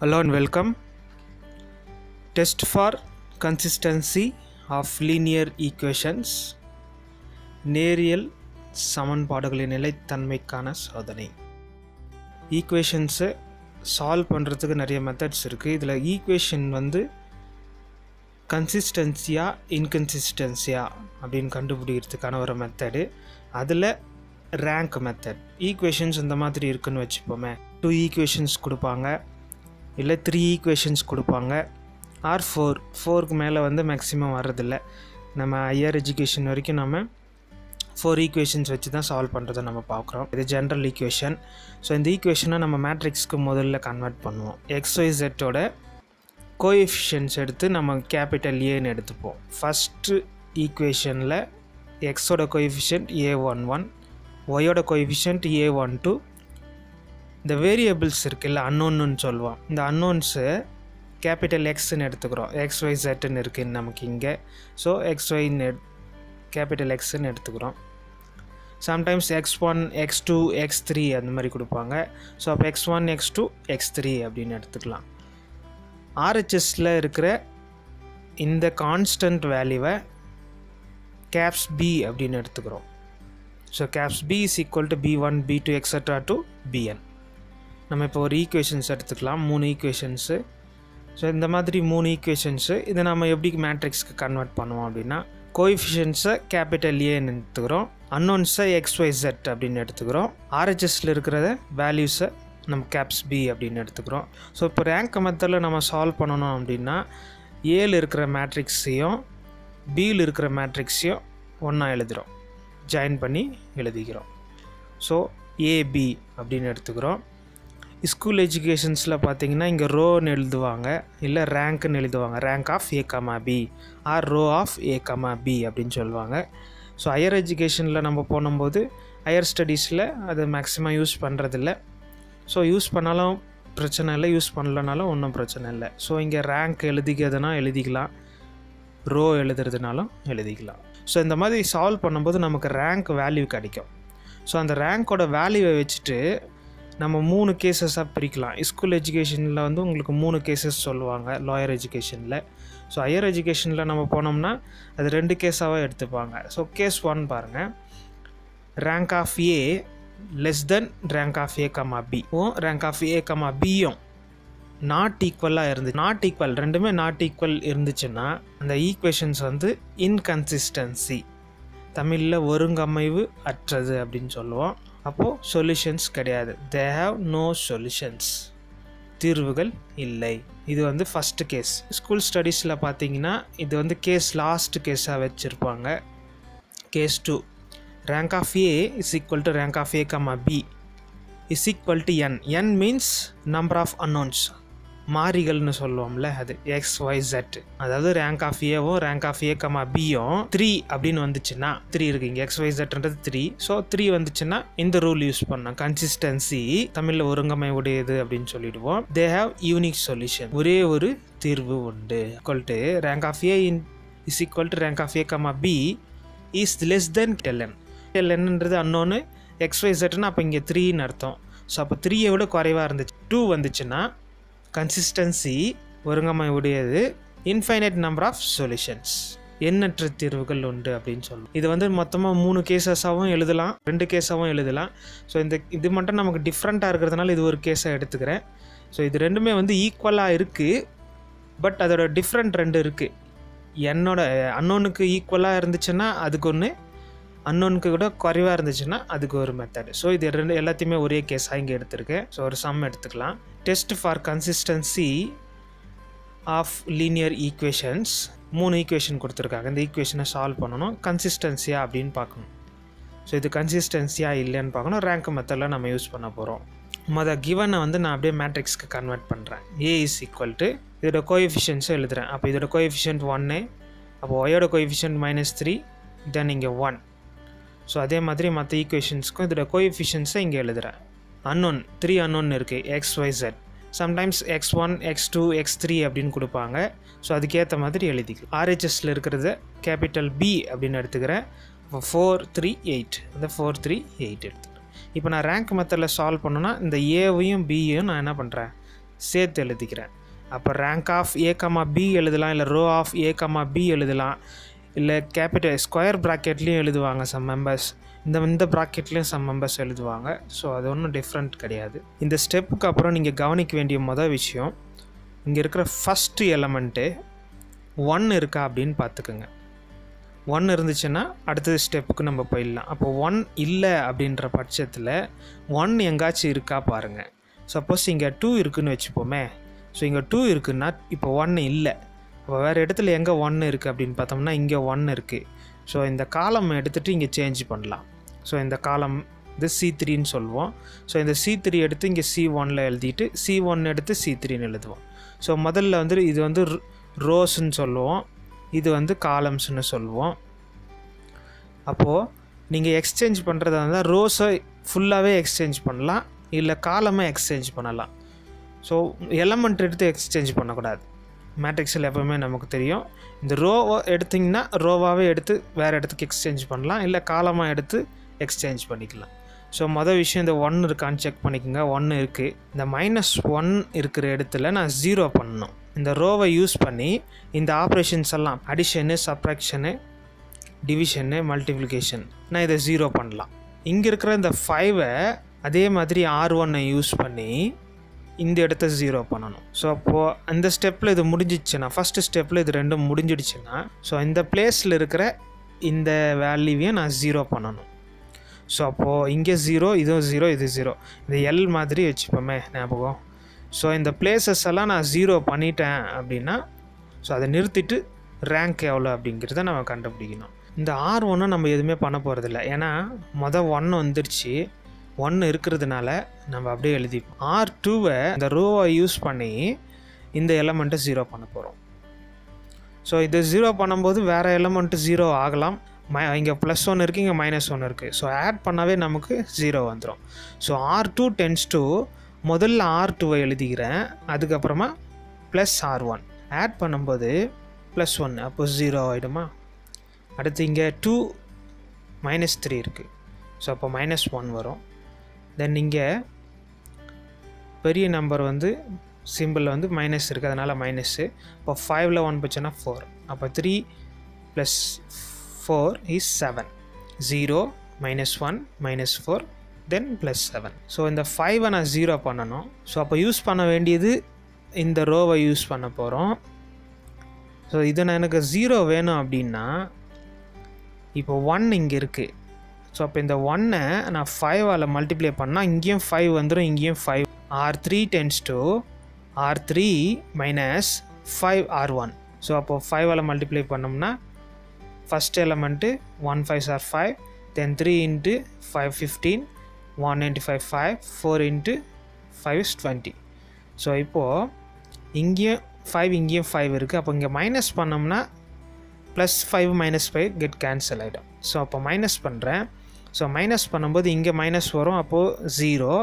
Hello and welcome. Test for consistency of linear equations. நேரியல் சமன்பாடுகளின் நிலைத்தன்மைக்கான சோதனை ஈக்குவேஷன்ஸை சால்வ் பண்ணுறதுக்கு நிறைய மெத்தட்ஸ் இருக்குது இதில் ஈக்குவேஷன் வந்து கன்சிஸ்டன்சியா இன்கன்சிஸ்டன்சியா அப்படின்னு கண்டுபிடிக்கிறதுக்கான ஒரு மெத்தடு அதில் ரேங்க் மெத்தட் ஈக்குவேஷன்ஸ் இந்த மாதிரி இருக்குன்னு வச்சுப்போமே டூ ஈக்குவேஷன்ஸ் கொடுப்பாங்க இல்லை த்ரீ ஈக்குவேஷன்ஸ் கொடுப்பாங்க ஆர் ஃபோர் ஃபோருக்கு மேலே வந்து மேக்ஸிமம் வர்றதில்ல நம்ம ஹையர் எஜுகேஷன் வரைக்கும் நம்ம ஃபோர் ஈக்குவேஷன்ஸ் வச்சு தான் சால்வ் பண்ணுறதை நம்ம பார்க்குறோம் இது ஜென்ரல் ஈக்குவேஷன் ஸோ இந்த ஈக்குவேஷனை நம்ம மேட்ரிக்ஸ்க்கு முதல்ல கன்வெர்ட் பண்ணுவோம் எக்ஸ்ஒய் ஜெட்டோட கோஎஃபிஷியன்ஸ் எடுத்து நம்ம கேபிட்டல் ஏன்னு எடுத்துப்போம் ஃபஸ்ட்டு ஈக்குவேஷனில் எக்ஸோட கோஎஃபிஷியன்ட் ஏ ஒன் ஒன் ஒயோட கோஎஃபிஷியன்ட் ஏ ஒன் டூ இந்த வேரியபிள்ஸ் இருக்குல்ல அன்னோன்னு சொல்லுவோம் இந்த அன்னோன்ஸு கேபிட்டல் எக்ஸ்ன்னு எடுத்துக்கிறோம் எக்ஸ் ஒய் ஜெட்டுன்னு இருக்குது நமக்கு இங்கே ஸோ எக்ஸ் ஒய்ன்னு கேபிட்டல் எக்ஸ்ன்னு எடுத்துக்கிறோம் sometimes X one X two X three அந்த மாதிரி கொடுப்பாங்க ஸோ அப்போ X one X two X three அப்படின்னு எடுத்துக்கலாம் ஆர்ஹெச்எஸில் இருக்கிற இந்த கான்ஸ்டன்ட் வேல்யூவை கேப்ஸ் பி அப்படின்னு எடுத்துக்கிறோம் so caps B is equal to B one B two extra to BN நம்ம இப்போ ஒரு ஈக்குவேஷன்ஸ் எடுத்துக்கலாம் மூணு ஈக்குவேஷன்ஸு ஸோ இந்த மாதிரி மூணு ஈக்குவேஷன்ஸு இதை நம்ம எப்படி மேட்ரிக்ஸ்க்கு கன்வெர்ட் பண்ணுவோம் அப்படின்னா கோஎஃபிஷியன்ஸை கேபிட்டல் ஏன்னு எடுத்துக்கிறோம் அன்னோன்ஸை எக்ஸ் ஒய் ஜெட் அப்படின்னு எடுத்துக்கிறோம் ஆர்ஹெச்எஸில் இருக்கிறத வேல்யூஸை நம்ம கேப்ஸ் பி அப்படின்னு எடுத்துக்கிறோம் ஸோ இப்போ ரேங்க் மெத்தடில் நம்ம சால்வ் பண்ணணும் அப்படின்னா ஏல இருக்கிற மேட்ரிக்ஸையும் பியில் இருக்கிற மேட்ரிக்ஸையும் ஒன்றா எழுதுகிறோம் ஜாயின் பண்ணி எழுதிக்கிறோம் ஸோ ஏபி அப்படின்னு எடுத்துக்கிறோம் ஸ்கூல் எஜுகேஷன்ஸில் பார்த்தீங்கன்னா இங்கே ரோன்னு எழுதுவாங்க இல்லை ரேங்க்னு எழுதுவாங்க rank of A comma B or row of A comma B அப்படின்னு சொல்லுவாங்க ஸோ ஹையர் எஜுகேஷனில் நம்ம போனும்போது ஹையர் ஸ்டடீஸில் அது மேக்ஸிமம் யூஸ் பண்ணுறதில்ல ஸோ யூஸ் பண்ணாலும் பிரச்சனை இல்லை யூஸ் பண்ணலனாலும் ஒன்றும் பிரச்சனை இல்லை ஸோ இங்கே ரேங்க் எழுதிக்கிறதுனா எழுதிக்கலாம் ரோ எழுதுறதுனாலும் எழுதிக்கலாம் ஸோ இந்த மாதிரி சால்வ் பண்ணும்போது நமக்கு ரேங்க் வேல்யூ கிடைக்கும் ஸோ அந்த ரேங்க்கோட வேல்யூவை வச்சுட்டு நம்ம மூணு கேசஸாக பிரிக்கலாம் ஸ்கூல் எஜுகேஷனில் வந்து உங்களுக்கு மூணு கேசஸ் சொல்லுவாங்க லாயர் எஜுகேஷனில் ஸோ ஹையர் எஜுகேஷனில் நம்ம போனோம்னா அது ரெண்டு கேஸாகவே எடுத்துப்பாங்க ஸோ கேஸ் ஒன் பாருங்கள் rank of A less than rank of A comma B or rank of A comma பியும் நாட் ஈக்குவலாக இருந்து நாட் ஈக்குவல் ரெண்டுமே நாட் ஈக்குவல் இருந்துச்சுன்னா அந்த ஈக்குவேஷன்ஸ் வந்து இன்கன்சிஸ்டன்சி தமிழில் ஒருங்கமைவு அற்றது அப்படின்னு சொல்லுவோம் அப்போது சொல்யூஷன்ஸ் கிடையாது தே ஹாவ் நோ சொல்யூஷன்ஸ் தீர்வுகள் இல்லை இது வந்து ஃபஸ்ட்டு கேஸ் ஸ்கூல் ஸ்டடீஸில் பார்த்தீங்கன்னா இது வந்து கேஸ் லாஸ்ட் கேஸாக வச்சுருப்பாங்க case two rank of A is equal to rank of A comma B is equal to N N means number of unknowns மாறிகள்னு சொல்லுவோம்ல அது எக்ஸ் ஒய் ஜெட் அதாவது ரேங்க் ஆஃப் ஏவும் ரேங்க் ஆஃப் ஏ கமா பியும் three அப்படின்னு வந்துச்சுன்னா three இருக்கு இங்கே எக்ஸ் ஒய் ஜெட்ன்றது த்ரீ ஸோ த்ரீ வந்துச்சுன்னா இந்த ரூல் யூஸ் பண்ணோம் கன்சிஸ்டன்சி தமிழில் ஒருங்கமை உடையது அப்படின்னு சொல்லிடுவோம் தே ஹாவ் யூனிக் சொல்யூஷன் ஒரே ஒரு தீர்வு உண்டு equal to rank of A in is equal to rank of A comma B is less than டெல்என் டெல்என்ன்றது அன்னொன்று எக்ஸ் ஒய் ஜெட்னா அப்போ இங்கே த்ரீன்னு அர்த்தம் ஸோ அப்போ த்ரீயை விட குறைவாக இருந்துச்சு டூ வந்துச்சுன்னா கன்சிஸ்டன்சி ஒருங்கமை உடையது இன்ஃபைனைட் நம்பர் ஆஃப் சொல்யூஷன்ஸ் எண்ணற்ற தீர்வுகள் உண்டு அப்படின்னு சொல்லுவோம் இது வந்து மொத்தமாக மூணு கேசஸாகவும் எழுதலாம் ரெண்டு கேஸாகவும் எழுதலாம் ஸோ இந்த இது மட்டும் நமக்கு டிஃப்ரெண்ட்டாக இருக்கிறதுனால இது ஒரு கேஸாக எடுத்துக்கிறேன் ஸோ இது ரெண்டுமே வந்து ஈக்குவலாக இருக்குது பட் அதோட டிஃப்ரெண்ட் ரெண்டு இருக்குது என்னோட அன்னோனுக்கு ஈக்குவலாக இருந்துச்சுன்னா அதுக்கு ஒன்று அன்னோனுக்கு கூட குறைவாக இருந்துச்சுன்னா அதுக்கு ஒரு மெத்தடு ஸோ இது ரெண்டு எல்லாத்தையுமே ஒரே கேஸாக இங்கே எடுத்திருக்கேன் ஸோ ஒரு சம் எடுத்துக்கலாம் test for consistency of linear equations மூணு ஈக்குவேஷன் கொடுத்துருக்காங்க இந்த ஈக்குவேஷனை சால்வ் பண்ணணும் கன்சிஸ்டன்சியா அப்படின்னு பார்க்கணும் ஸோ இது கன்சிஸ்டன்சியாக இல்லைன்னு பார்க்கணும் ரேங்க் மெத்தடில் நம்ம யூஸ் பண்ண போகிறோம் மொதல் கிவனை வந்து நான் அப்படியே மேட்ரிக்ஸ்க்கு கன்வெர்ட் பண்ணுறேன் ஏ இஸ் ஈக்குவல் டு இதோட கோஎஃபிஷியன்ஸும் எழுதுகிறேன் அப்போ இதோட கோஎஃபிஷியன்ட் ஒன்று அப்போ ஒயோட கோஎஃபிஷியன்ட் மைனஸ் த்ரீ தென் இங்கே ஒன் ஸோ அதே மாதிரி மற்ற ஈக்குவேஷன்ஸ்க்கும் இதோட கோஎஃபிஷியன்ஸை இங்கே எழுதுகிறேன் அன்னோன் த்ரீ அன்னோன் இருக்குது X Y Z sometimes X one X two X three அப்படின்னு கொடுப்பாங்க ஸோ அதுக்கேற்ற மாதிரி எழுதிக்கலாம் ஆர்ஹெச்எஸில் இருக்கிறத கேபிட்டல் பி அப்படின்னு எடுத்துக்கிறேன் இப்போ ஃபோர் த்ரீ எயிட் அந்த ஃபோர் த்ரீ எயிட் எடுத்துக்கிறேன் இப்போ நான் ரேங்க் மெத்தடில் சால்வ் பண்ணோன்னா இந்த ஏவையும் பியையும் நான் என்ன பண்ணுறேன் சேர்த்து எழுதிக்கிறேன் அப்போ rank of A comma B எழுதலாம் இல்லை row of A comma B எழுதலாம் இல்லை கேபிட்டல் ஸ்கொயர் ப்ராக்கெட்லேயும் எழுதுவாங்க சம் மெம்பர்ஸ் இந்த இந்த ப்ராக்கெட்லேயும் சம் மெம்பர்ஸ் எழுதுவாங்க ஸோ அது ஒன்றும் டிஃப்ரெண்ட் கிடையாது இந்த ஸ்டெப்புக்கு அப்புறம் நீங்கள் கவனிக்க வேண்டிய மொதல் விஷயம் இங்கே இருக்கிற ஃபஸ்ட்டு எலமெண்ட்டு ஒன் இருக்கா அப்படின்னு பார்த்துக்குங்க ஒன் இருந்துச்சுன்னா அடுத்தது ஸ்டெப்புக்கு நம்ம போயிடலாம் அப்போ ஒன் இல்லை அப்படின்ற பட்சத்தில் ஒன் எங்காச்சும் இருக்கா பாருங்கள் சப்போஸ் இங்கே டூ இருக்குன்னு வச்சுப்போமே ஸோ இங்கே டூ இருக்குன்னா இப்போ ஒன்று இல்லை அப்போ வேறு இடத்துல எங்கே ஒன்று இருக்குது அப்படின்னு பார்த்தோம்னா இங்கே ஒன்று இருக்குது ஸோ இந்த காலம் எடுத்துகிட்டு இங்கே சேஞ்ச் பண்ணலாம் ஸோ இந்த காலம் இது சி த்ரீன்னு சொல்லுவோம் ஸோ இந்த சி த்ரீ எடுத்து இங்கே சி ஒனில் எழுதிட்டு சி ஒன் எடுத்து சி த்ரீன்னு எழுதுவோம் ஸோ முதல்ல வந்து இது வந்து ரோஸ்ன்னு சொல்லுவோம் இது வந்து காலம்ஸ்னு சொல்லுவோம் அப்போது நீங்கள் எக்ஸ்சேஞ்ச் பண்ணுறதா இருந்தால் ரோஸை ஃபுல்லாகவே எக்ஸ்சேஞ்ச் பண்ணலாம் இல்லை காலமாக எக்ஸ்சேஞ்ச் பண்ணலாம் ஸோ எலமெண்ட் எடுத்து எக்ஸ்சேஞ்ச் பண்ணக்கூடாது மேட்ரிக்ஸில் எப்போவுமே நமக்கு தெரியும் இந்த ரோவை எடுத்திங்கன்னா ரோவாகவே எடுத்து வேறு இடத்துக்கு எக்ஸ்சேஞ்ச் பண்ணலாம் இல்லை காலமாக எடுத்து எக்ஸ்சேஞ்ச் பண்ணிக்கலாம் ஸோ மொதல் விஷயம் இந்த ஒன் இருக்கான்னு செக் பண்ணிக்கோங்க ஒன்று இருக்குது இந்த மைனஸ் ஒன் இருக்கிற இடத்துல நான் ஜீரோ பண்ணணும் இந்த ரோவை யூஸ் பண்ணி இந்த ஆப்ரேஷன்ஸ் எல்லாம் அடிஷனு சப்ராக்ஷனு டிவிஷனு மல்டிப்ளிகேஷன் நான் இதை ஜீரோ பண்ணலாம் இங்கே இருக்கிற இந்த ஃபைவை அதே மாதிரி ஆர் ஒன்னை யூஸ் பண்ணி இந்த இடத்த ஜீரோ பண்ணணும் ஸோ அப்போது அந்த ஸ்டெப்பில் இது முடிஞ்சிச்சுன்னா ஃபஸ்ட்டு ஸ்டெப்பில் இது ரெண்டும் முடிஞ்சிடுச்சுன்னா ஸோ இந்த பிளேஸில் இருக்கிற இந்த வேல்யூவையும் நான் ஜீரோ பண்ணணும் ஸோ அப்போது இங்கே ஜீரோ இதுவும் ஜீரோ இது ஜீரோ இந்த எல் மாதிரி வச்சுப்போமே ஞாபகம் ஸோ இந்த பிளேசஸ் எல்லாம் நான் ஜீரோ பண்ணிட்டேன் அப்படின்னா ஸோ அதை நிறுத்திட்டு ரேங்க் எவ்வளோ அப்படிங்கிறத நம்ம கண்டுபிடிக்கணும் இந்த ஆர் ஒன்றை நம்ம எதுவுமே பண்ண போகிறதில்ல ஏன்னா மொதல் ஒன்று வந்துருச்சு ஒன்று இருக்கிறதுனால நம்ம அப்படியே எழுதிப்போம் ஆர் டூவை இந்த ரோவை யூஸ் பண்ணி இந்த எலமெண்ட்டை ஜீரோ பண்ண போகிறோம் ஸோ இதை ஜீரோ பண்ணும்போது வேறு எலமெண்ட்டு ஜீரோ ஆகலாம் மை இங்கே ப்ளஸ் ஒன் இருக்குது இங்கே மைனஸ் ஒன் இருக்குது ஸோ ஆட் பண்ணாவே நமக்கு ஜீரோ வந்துடும் so R two tends to முதல்ல ஆர் டூவை எழுதிக்கிறேன் அதுக்கப்புறமா ப்ளஸ் ஆர் ஒன் ஆட் பண்ணும்போது ப்ளஸ் ஒன் அப்போ ஜீரோ ஆகிடுமா அடுத்து இங்கே டூ மைனஸ் த்ரீ இருக்குது ஸோ அப்போ மைனஸ் ஒன் வரும் தென் இங்கே பெரிய நம்பர் வந்து சிம்பிளில் வந்து மைனஸ் இருக்குது அதனால் மைனஸ்ஸு இப்போ ஃபைவ்ல ஒன் போச்சுன்னா ஃபோர் அப்போ three plus four is seven zero minus one minus four then plus seven so இந்த ஃபைவை நான் ஜீரோ பண்ணணும் ஸோ அப்போ யூஸ் பண்ண வேண்டியது இந்த ரோவை யூஸ் பண்ண போகிறோம் ஸோ இது நான் எனக்கு ஜீரோ வேணும் அப்படின்னா இப்போ ஒன் இங்கே இருக்குது ஸோ அப்போ இந்த ஒன்னை நான் ஃபைவால் மல்டிப்ளை பண்ணால் இங்கேயும் ஃபைவ் வந்துடும் இங்கேயும் five R three tends to R three minus five R one so அப்போது ஃபைவால் மல்டிப்ளை பண்ணோம்னா ஃபஸ்ட் எலமெண்ட்டு ஒன் ஃபைவ் சார் five then three into five fifteen one ninety five five four into five is twenty so இப்போது இங்கேயும் five இங்கேயும் five இருக்குது அப்போ இங்கே மைனஸ் பண்ணோம்னா plus five minus five get cancel ஆகிடும் ஸோ அப்போ மைனஸ் பண்ணுறேன் ஸோ மைனஸ் பண்ணும்போது இங்கே மைனஸ் வரும் அப்போது ஜீரோ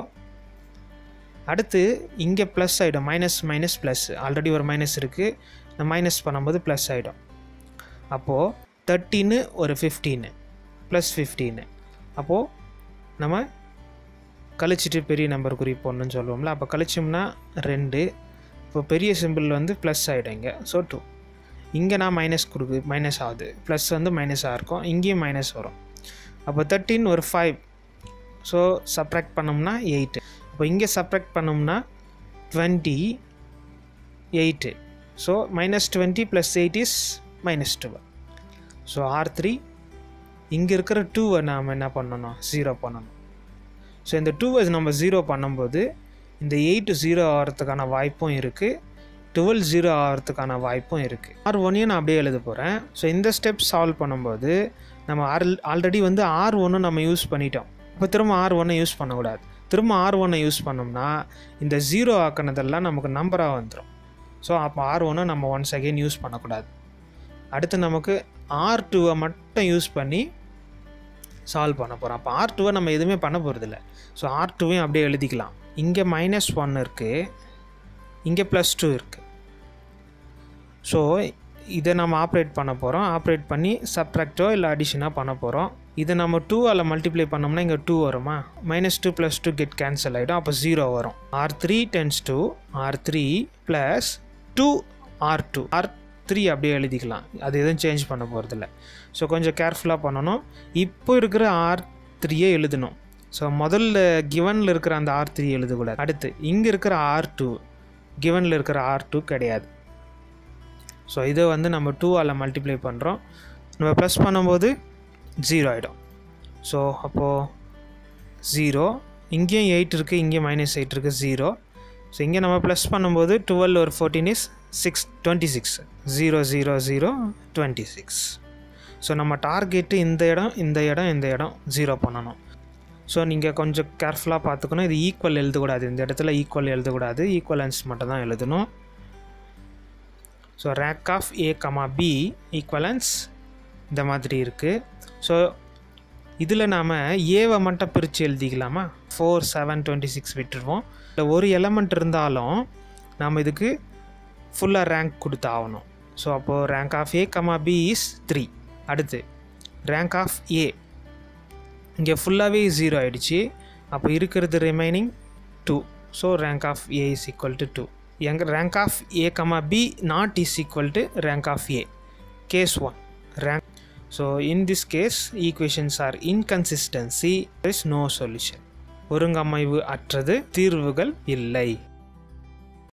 அடுத்து இங்கே ப்ளஸ் ஆகிடும் மைனஸ் மைனஸ் ப்ளஸ் ஆல்ரெடி ஒரு மைனஸ் இருக்குது இந்த மைனஸ் பண்ணும்போது ப்ளஸ் ஆகிடும் அப்போது தேர்ட்டின்னு ஒரு ஃபிஃப்டீனு ப்ளஸ் ஃபிஃப்டீனு அப்போது நம்ம கழிச்சிட்டு பெரிய நம்பர் குறி போடணும்னு சொல்லுவோம்ல அப்போ கழிச்சோம்னா ரெண்டு இப்போ பெரிய சிம்பிள் வந்து ப்ளஸ் ஆகிடும் இங்கே ஸோ டூ இங்கே நான் மைனஸ் கொடுக்கு மைனஸ் ஆகுது ப்ளஸ் வந்து மைனஸாக இருக்கும் இங்கேயும் மைனஸ் வரும் அப்போ தேர்ட்டின் ஒரு ஃபைவ் ஸோ சப்ராக்ட் பண்ணோம்னா எயிட்டு அப்போ இங்கே சப்ராக்ட் பண்ணோம்னா twenty eight so minus twenty plus eight is minus twelve so R three இங்கே இருக்கிற டூவை நாம் என்ன பண்ணணும் ஜீரோ பண்ணணும் ஸோ இந்த டூவை நம்ம ஜீரோ பண்ணும்போது இந்த எயிட்டு ஜீரோ ஆகிறதுக்கான வாய்ப்பும் இருக்குது டுவெல் ஜீரோ ஆகிறதுக்கான வாய்ப்பும் இருக்குது ஆர் ஒன்னையும் நான் அப்படியே எழுத போகிறேன் ஸோ இந்த ஸ்டெப் சால்வ் பண்ணும்போது நம்ம ஆர் ஆல்ரெடி வந்து ஆர் ஒன்று நம்ம யூஸ் பண்ணிட்டோம் இப்போ திரும்ப ஆர் ஒன்னை யூஸ் பண்ணக்கூடாது திரும்ப ஆர் ஒன்னை யூஸ் பண்ணோம்னா இந்த ஜீரோ ஆக்கினதெல்லாம் நமக்கு நம்பராக வந்துடும் ஸோ அப்போ ஆர் ஒன்னை நம்ம ஒன்ஸ் அகெயின் யூஸ் பண்ணக்கூடாது அடுத்து நமக்கு ஆர் டூவை மட்டும் யூஸ் பண்ணி சால்வ் பண்ண போகிறோம் அப்போ ஆர் டூவை நம்ம எதுவுமே பண்ண போகிறதில்ல ஸோ ஆர் டூவையும் அப்படியே எழுதிக்கலாம் இங்கே மைனஸ் ஒன் இருக்குது இங்கே ப்ளஸ் டூ இருக்குது ஸோ இதை நம்ம ஆப்ரேட் பண்ண போகிறோம் ஆப்ரேட் பண்ணி சப்ட்ராக்டோ இல்லை அடிஷனாக பண்ண போகிறோம் இதை நம்ம டூவால் மல்டிப்ளை பண்ணோம்னா இங்கே டூ வருமா minus two plus two get cancel ஆகிடும் அப்போ ஜீரோ வரும் R three tends to R three plus two R two R three அப்படியே எழுதிக்கலாம் அது எதுவும் சேஞ்ச் பண்ண போகிறதில்ல ஸோ கொஞ்சம் கேர்ஃபுல்லாக பண்ணணும் இப்போ இருக்கிற ஆர் த்ரீயே எழுதணும் ஸோ முதல்ல கிவனில் இருக்கிற அந்த ஆர் த்ரீ எழுதக்கூடாது அடுத்து இங்கே இருக்கிற ஆர் டூ கிவனில் இருக்கிற ஆர் டூ கிடையாது ஸோ இதை வந்து நம்ம டூவால் மல்டிப்ளை பண்ணுறோம் நம்ம ப்ளஸ் பண்ணும்போது ஜீரோ ஆகிடும் ஸோ அப்போது ஜீரோ இங்கேயும் எயிட் இருக்குது இங்கேயும் மைனஸ் எயிட் இருக்குது ஜீரோ ஸோ இங்கே நம்ம ப்ளஸ் பண்ணும்போது டுவெல் ஒரு fourteen is six twenty six zero zero zero twenty six so நம்ம டார்கெட்டு இந்த இடம் இந்த இடம் இந்த இடம் ஜீரோ பண்ணணும் ஸோ நீங்கள் கொஞ்சம் கேர்ஃபுல்லாக பார்த்துக்கணும் இது ஈக்குவல் எழுதக்கூடாது இந்த இடத்துல ஈக்குவல் எழுதக்கூடாது ஈக்குவலன்ஸ் மட்டும் தான் எழுதணும் so rank of A comma B equivalence இந்த மாதிரி இருக்குது ஸோ இதில் நாம் ஏவை மட்டும் பிரித்து எழுதிக்கலாமா ஃபோர் செவன் டுவெண்ட்டி சிக்ஸ் விட்டுருவோம் இல்லை ஒரு எலமெண்ட் இருந்தாலும் நாம் இதுக்கு ஃபுல்லாக ரேங்க் கொடுத்தாகணும் ஸோ அப்போது rank of A comma B is three அடுத்து ரேங்க் ஆஃப் ஏ இங்கே ஃபுல்லாகவே ஜீரோ ஆகிடுச்சு அப்போ இருக்கிறது remaining two so rank of A is equal to two எங்க rank of A comma B not is equal to rank of A case one rank so in this case equations are inconsistency is no solution ஒருங்கமைவு அற்றது தீர்வுகள் இல்லை